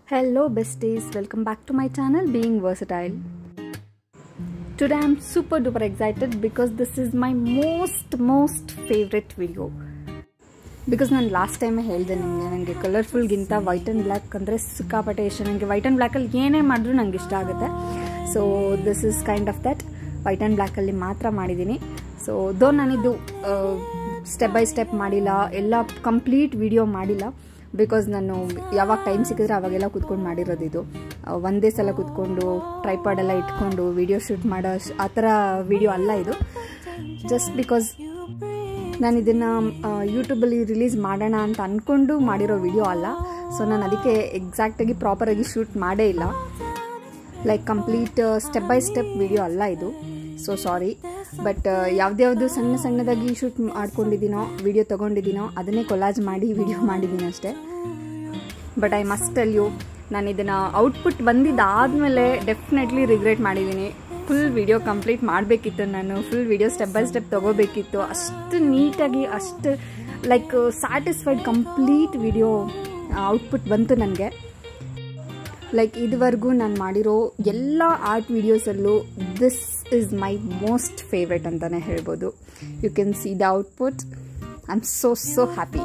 Hello, besties. Welcome back to my channel, Being Versatile. Today I'm super duper excited because this is my most most favorite video. Because ನಾನು last ಟೈಮೇ ಹೇಳಿದೆ ನಿಮಗೆ ನನಗೆ ಕಲರ್ಫುಲ್ಗಿಂತ white and black ಅಂದರೆ ಸಿಕ್ಕಾಪಟ್ಟೆ ಇಷ್ಟ ನನಗೆ ವೈಟ್ ಆ್ಯಂಡ್ ಬ್ಲ್ಯಾಕಲ್ಲಿ ಏನೇ ಮಾಡಿದ್ರು ನಂಗೆ ಇಷ್ಟ ಆಗುತ್ತೆ so this is kind of that white and ಬ್ಲ್ಯಾಕಲ್ಲಿ ಮಾತ್ರ ಮಾಡಿದ್ದೀನಿ ಸೊ ದೋ ನಾನಿದು ಸ್ಟೆಪ್ ಬೈ ಸ್ಟೆಪ್ ಮಾಡಿಲ್ಲ ಎಲ್ಲ ಕಂಪ್ಲೀಟ್ ವಿಡಿಯೋ ಮಾಡಿಲ್ಲ ಬಿಕಾಸ್ ನಾನು ಯಾವಾಗ ಟೈಮ್ ಸಿಕ್ಕಿದ್ರೆ ಅವಾಗೆಲ್ಲ ಕುತ್ಕೊಂಡು ಮಾಡಿರೋದು ಇದು ಒಂದೇ ಸಲ ಕುತ್ಕೊಂಡು ಟ್ರೈಪಾಡೆಲ್ಲ ಇಟ್ಕೊಂಡು ವಿಡಿಯೋ ಶೂಟ್ ಮಾಡೋ ಆ ಥರ ವಿಡಿಯೋ ಅಲ್ಲ ಇದು ಜಸ್ಟ್ ಬಿಕಾಸ್ ನಾನು ಇದನ್ನು ಯೂಟ್ಯೂಬಲ್ಲಿ ರಿಲೀಸ್ ಮಾಡೋಣ ಅಂತ ಅಂದ್ಕೊಂಡು ಮಾಡಿರೋ ವಿಡಿಯೋ ಅಲ್ಲ ಸೊ ನಾನು ಅದಕ್ಕೆ ಎಕ್ಸಾಕ್ಟಾಗಿ ಪ್ರಾಪರಾಗಿ ಶೂಟ್ ಮಾಡೇ ಇಲ್ಲ like complete step by step video ಅಲ್ಲ ಇದು ಸೊ ಸಾರಿ ಬಟ್ ಯಾವ್ದ್ಯಾವುದು ಸಣ್ಣ ಸಣ್ಣದಾಗಿ ಶೂಟ್ ಮಾಡ್ಕೊಂಡಿದ್ದೀನೋ ವಿಡಿಯೋ ತೊಗೊಂಡಿದ್ದೀನೋ ಅದನ್ನೇ ಕೊಲಾಜ್ ಮಾಡಿ ವಿಡಿಯೋ ಮಾಡಿದ್ದೀನಿ ಅಷ್ಟೇ but I must tell you ನಾನು ಇದನ್ನು ಔಟ್ಪುಟ್ ಬಂದಿದ್ದಾದಮೇಲೆ ಡೆಫಿನೆಟ್ಲಿ ರಿಗ್ರೆಟ್ ಮಾಡಿದ್ದೀನಿ ಫುಲ್ ವಿಡಿಯೋ ಕಂಪ್ಲೀಟ್ ಮಾಡಬೇಕಿತ್ತು ನಾನು full video step by step ತೊಗೋಬೇಕಿತ್ತು ಅಷ್ಟು ನೀಟಾಗಿ ಅಷ್ಟು like satisfied complete video output ಬಂತು ನನಗೆ ಲೈಕ್ ಇದುವರೆಗೂ ನಾನು ಮಾಡಿರೋ ಎಲ್ಲ ಆರ್ಟ್ ವೀಡಿಯೋಸಲ್ಲೂ this is my most favourite ಅಂತಲೇ ಹೇಳ್ಬೋದು you can see the output I am so so happy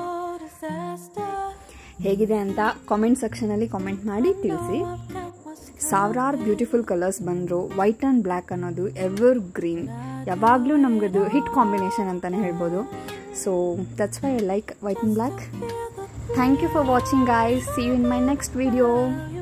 ಹೇಗಿದೆ ಅಂತ ಕಾಮೆಂಟ್ ಸೆಕ್ಷನಲ್ಲಿ ಕಾಮೆಂಟ್ ಮಾಡಿ ತಿಳಿಸಿ ಸಾವಿರಾರು ಬ್ಯೂಟಿಫುಲ್ ಕಲರ್ಸ್ ಬಂದರು ವೈಟ್ ಆ್ಯಂಡ್ ಬ್ಲ್ಯಾಕ್ ಅನ್ನೋದು ಎವರ್ ಗ್ರೀನ್ ಯಾವಾಗಲೂ ನಮಗದು ಹಿಟ್ ಕಾಂಬಿನೇಷನ್ ಅಂತಲೇ ಹೇಳ್ಬೋದು so that's why I like white and black thank you for watching I see you in my next video